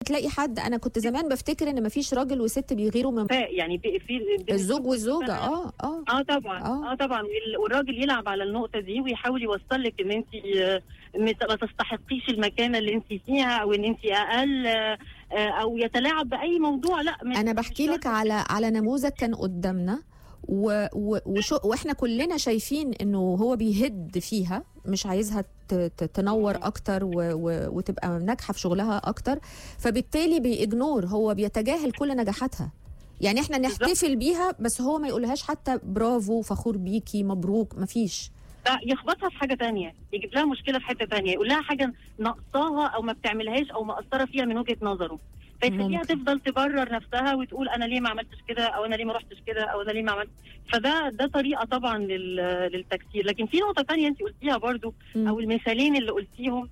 هتلاقي حد انا كنت زمان بفتكر ان مفيش راجل وست بيغيروا من ف- يعني في في الزوج والزوجه اه اه اه طبعا آه. اه, طبعا وال- والراجل يلعب على النقطه دي ويحاول يوصل لك ان انت آه، مت- ما تستحقيش المكانه اللي انت فيها او ان انت اقل آه، آه، او يتلاعب باي موضوع لا مش- انا مش بحكي شرط. لك على على نموذج كان قدامنا و و وشو واحنا كلنا شايفين انه هو بيهد فيها مش عايزها ت- ت- تنور اكتر و و وتبقى ناجحه في شغلها اكتر فبالتالي بيجنور هو بيتجاهل كل نجاحاتها يعني احنا بالظبط. نحتفل بيها بس هو ما يقولهاش حتى برافو فخور بيكي مبروك مفيش لا يخبطها في حاجه تانية يجيب لها مشكله في حته تانية يقول لها حاجه ناقصاها او ما بتعملهاش او مقصره فيها من وجهه نظره فيخليها ممكن. تفضل تبرر نفسها وتقول انا ليه ما عملتش كده او انا ليه ما رحتش كده او انا ليه ما عملت فده ده طريقه طبعا لل- للتكسير لكن في نقطه تانية انت قلتيها برضو مم. او المثالين اللي قلتيهم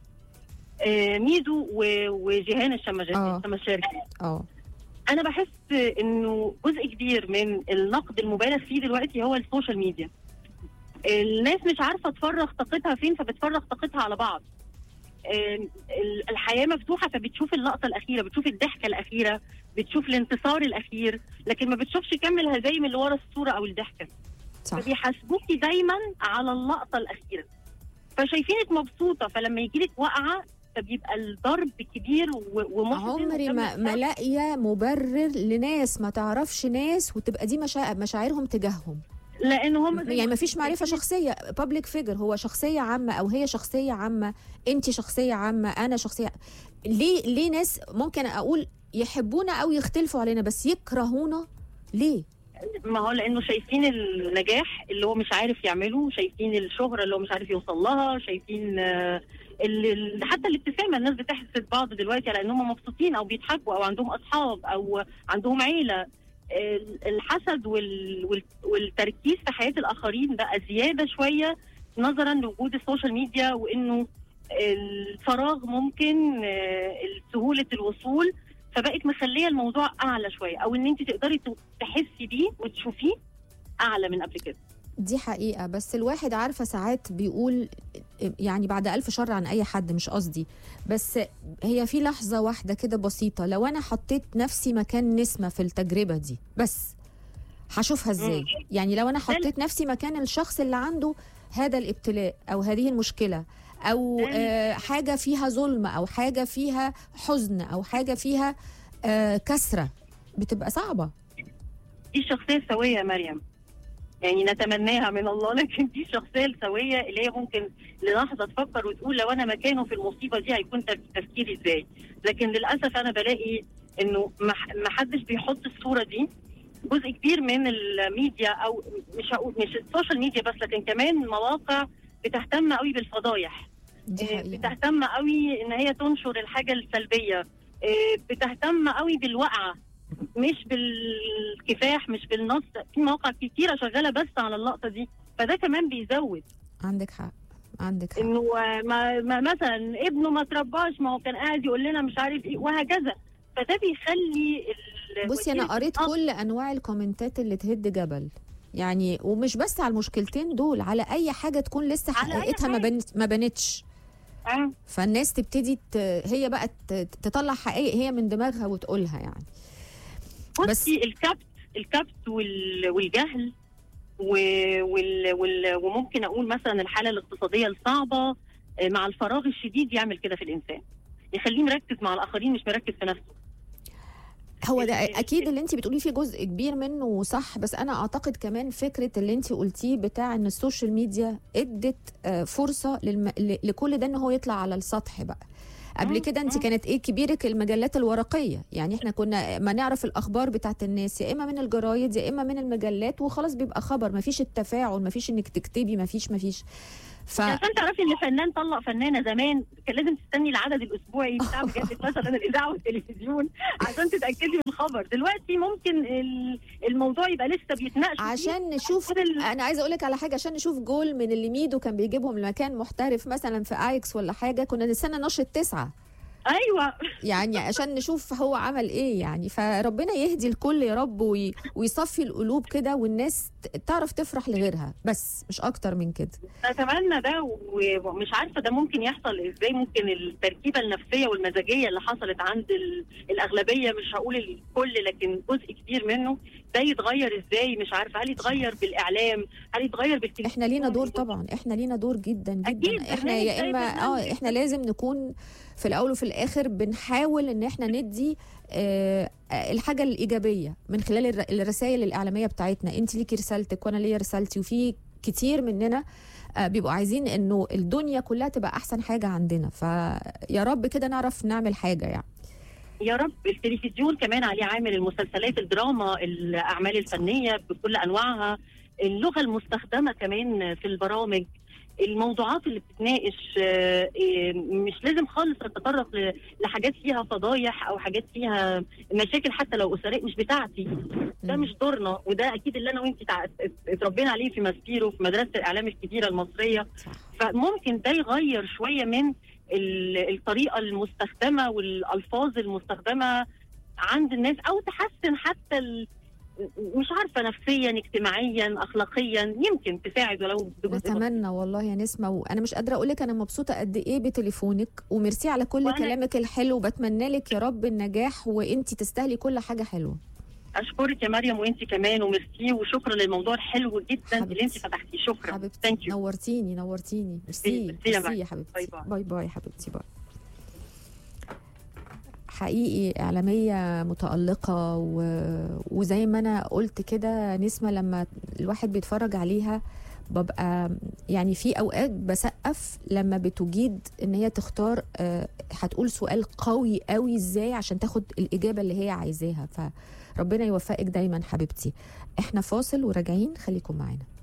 آه، ميدو و- وجيهان الشماجات آه. الشماشاري اه انا بحس انه جزء كبير من النقد المبالغ فيه دلوقتي هو السوشيال ميديا الناس مش عارفه تفرغ طاقتها فين فبتفرغ طاقتها على بعض آم، ال- الحياه مفتوحه فبتشوف اللقطه الاخيره بتشوف الضحكه الاخيره بتشوف الانتصار الاخير لكن ما بتشوفش كم الهزايم اللي ورا الصوره او الضحكه صح فبيحاسبوكي دايما على اللقطه الاخيره فشايفينك مبسوطه فلما يجي لك وقعه فبيبقى الضرب كبير و- ومحزن عمري ما وكم ما لاقيه مبرر لناس ما تعرفش ناس وتبقى دي مشاعر مشاعرهم تجاههم لان هم زي يعني ما ما فيش معرفه شايفين- شخصيه بابليك فيجر هو شخصيه عامه او هي شخصيه عامه انت شخصيه عامه انا شخصيه ليه ليه ناس ممكن اقول يحبونا او يختلفوا علينا بس يكرهونا ليه ما هو لانه شايفين النجاح اللي هو مش عارف يعمله شايفين الشهره اللي هو مش عارف يوصل لها شايفين آه، ال- ال- حتى الابتسامه الناس بتحسد بعض دلوقتي على انهم مبسوطين او بيضحكوا او عندهم اصحاب او عندهم عيله ال- الحسد وال- وال- والتركيز في حياه الاخرين بقى زياده شويه نظرا لوجود السوشيال ميديا وانه الفراغ ممكن آه، سهوله الوصول فبقت مخليه الموضوع اعلى شويه او ان انت تقدري ت- تحسي بيه وتشوفيه اعلى من قبل كده دي حقيقة بس الواحد عارفة ساعات بيقول يعني بعد ألف شر عن أي حد مش قصدي بس هي في لحظة واحدة كده بسيطة لو أنا حطيت نفسي مكان نسمة في التجربة دي بس هشوفها ازاي مم. يعني لو أنا حطيت نفسي مكان الشخص اللي عنده هذا الابتلاء أو هذه المشكلة أو آه حاجة فيها ظلم أو حاجة فيها حزن أو حاجة فيها آه كسرة بتبقى صعبة دي الشخصيه السويه يا مريم يعني نتمناها من الله لكن دي الشخصيه السويه اللي هي ممكن للحظه تفكر وتقول لو انا مكانه في المصيبه دي هيكون تف- تفكيري ازاي لكن للاسف انا بلاقي انه ما ح- ما حدش بيحط الصوره دي جزء كبير من الميديا او مش هقول مش السوشيال ميديا بس لكن كمان مواقع بتهتم قوي بالفضايح دي آه، حقيقة بتهتم قوي ان هي تنشر الحاجه السلبيه آه، بتهتم قوي بالوقعه مش بالكفاح مش بالنص في مواقع كتيره شغاله بس على اللقطه دي فده كمان بيزود عندك حق عندك حق انه آه، ما, ما مثلا ابنه ما ترباش ما هو كان قاعد يقول لنا مش عارف ايه وهكذا فده بيخلي ال- بصي انا وسيلة قريت النقد- كل انواع الكومنتات اللي تهد جبل يعني ومش بس على المشكلتين دول على اي حاجه تكون لسه على أي حقيقتها ما حاجة. بنت ما بنتش آه. فالناس تبتدي ت... هي بقى ت- تطلع حقائق هي من دماغها وتقولها يعني بس- بصي الكبت الكبت وال- والجهل و- وال- وال- وممكن اقول مثلا الحاله الاقتصاديه الصعبه آه، مع الفراغ الشديد يعمل كده في الانسان يخليه مركز مع الاخرين مش مركز في نفسه هو ده ال- اكيد اللي انت بتقوليه فيه جزء كبير منه صح بس انا اعتقد كمان فكره اللي انت قلتيه بتاع ان السوشيال ميديا ادت آه، فرصه للم... ل- لكل ده ان هو يطلع على السطح بقى قبل مم، كده انت مم. كانت ايه كبيرك المجلات الورقيه يعني احنا كنا ما نعرف الاخبار بتاعت الناس يا اما من الجرايد يا اما من المجلات وخلاص بيبقى خبر ما فيش التفاعل ما فيش انك تكتبي ما فيش ما فيش ف عشان تعرفي ان فنان طلق فنانه زمان كان لازم تستني العدد الاسبوعي بتاع مجله مثلا الاذاعه والتلفزيون عشان تتاكدي من الخبر دلوقتي ممكن ال- الموضوع يبقى لسه بيتناقش فيه. عشان نشوف عشان ال- انا عايزه اقول لك على حاجه عشان نشوف جول من اللي ميدو كان بيجيبهم لمكان محترف مثلا في ايكس ولا حاجه كنا نستنى نشره تسعة ايوه يعني عشان نشوف هو عمل ايه يعني فربنا يهدي الكل يا رب وي... ويصفي القلوب كده والناس ت- تعرف تفرح لغيرها بس مش اكتر من كده اتمنى ده ومش عارفه ده ممكن يحصل ازاي ممكن التركيبه النفسيه والمزاجيه اللي حصلت عند ال- الاغلبيه مش هقول الكل لكن جزء كبير منه ده يتغير ازاي مش عارفه هل يتغير بالاعلام هل يتغير بالتلفزيون احنا لينا دور طبعا احنا لينا دور جدا جدا أكيد، احنا يا برنامج اما زي اه برنامج. احنا لازم نكون في الاول وفي الاخر بنحاول ان احنا ندي آه آه، الحاجه الايجابيه من خلال الر- الرسائل الاعلاميه بتاعتنا انت ليكي رسالتك وانا ليا رسالتي وفي كتير مننا آه، بيبقوا عايزين انه الدنيا كلها تبقى احسن حاجه عندنا فيا رب كده نعرف نعمل حاجه يعني يا رب التلفزيون كمان عليه عامل المسلسلات الدراما الاعمال الفنيه بكل انواعها اللغه المستخدمه كمان في البرامج الموضوعات اللي بتتناقش آه، آه، مش لازم خالص تتطرق ل- لحاجات فيها فضايح او حاجات فيها مشاكل حتى لو اسريه مش بتاعتي ده مم. مش دورنا وده اكيد اللي انا وانت تع- اتربينا عليه في ماسبيرو في مدرسه الاعلام الكبيره المصريه صح فممكن ده يغير شويه من ال- الطريقه المستخدمه والالفاظ المستخدمه عند الناس او تحسن حتى ال- مش عارفه نفسيا اجتماعيا اخلاقيا يمكن تساعد ولو بجزء بسيط. نتمنى والله يا نسمة وانا مش قادره اقول لك انا مبسوطه قد ايه بتليفونك وميرسي على كل وأنا- كلامك الحلو وبتمنى لك يا رب النجاح وانتي تستاهلي كل حاجه حلوه اشكرك يا مريم وانت كمان وميرسي وشكرا للموضوع الحلو جدا حبيبتي. اللي انت فتحتيه شكرا حبيبتي ثانك يو نورتيني نورتيني ميرسي ميرسي يا ميرسي مريم. يا حبيبتي باي باي. باي باي حبيبتي باي حقيقي إعلامية متألقة و... وزي ما أنا قلت كده نسمة لما الواحد بيتفرج عليها ببقى يعني في أوقات بسقف لما بتجيد إن هي تختار آه، هتقول سؤال قوي قوي إزاي عشان تاخد الإجابة اللي هي عايزاها فربنا يوفقك دايما حبيبتي احنا فاصل وراجعين خليكم معانا